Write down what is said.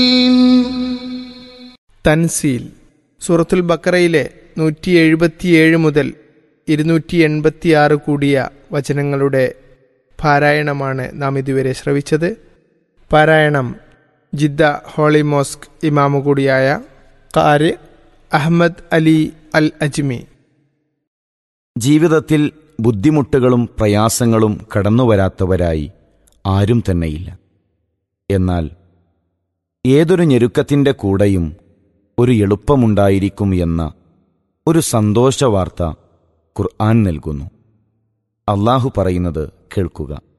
തൻസീൽ സൂറത്തുൽ ബക്കറയിലെ നൂറ്റി എഴുപത്തിയേഴ് മുതൽ ഇരുന്നൂറ്റി എൺപത്തിയാറ് കൂടിയ വചനങ്ങളുടെ പാരായണമാണ് നാം ഇതുവരെ ശ്രവിച്ചത് പാരായണം ജിദ്ദ ഹോളി മോസ്ക് ഇമാമു കൂടിയായ കാര് അഹമ്മദ് അലി അൽ അജ്മി ജീവിതത്തിൽ ബുദ്ധിമുട്ടുകളും പ്രയാസങ്ങളും കടന്നുവരാത്തവരായി ആരും തന്നെയില്ല എന്നാൽ ഏതൊരു ഞെരുക്കത്തിൻ്റെ കൂടെയും ഒരു എളുപ്പമുണ്ടായിരിക്കും എന്ന ഒരു സന്തോഷവാർത്ത ഖുർആൻ നൽകുന്നു അള്ളാഹു പറയുന്നത് കേൾക്കുക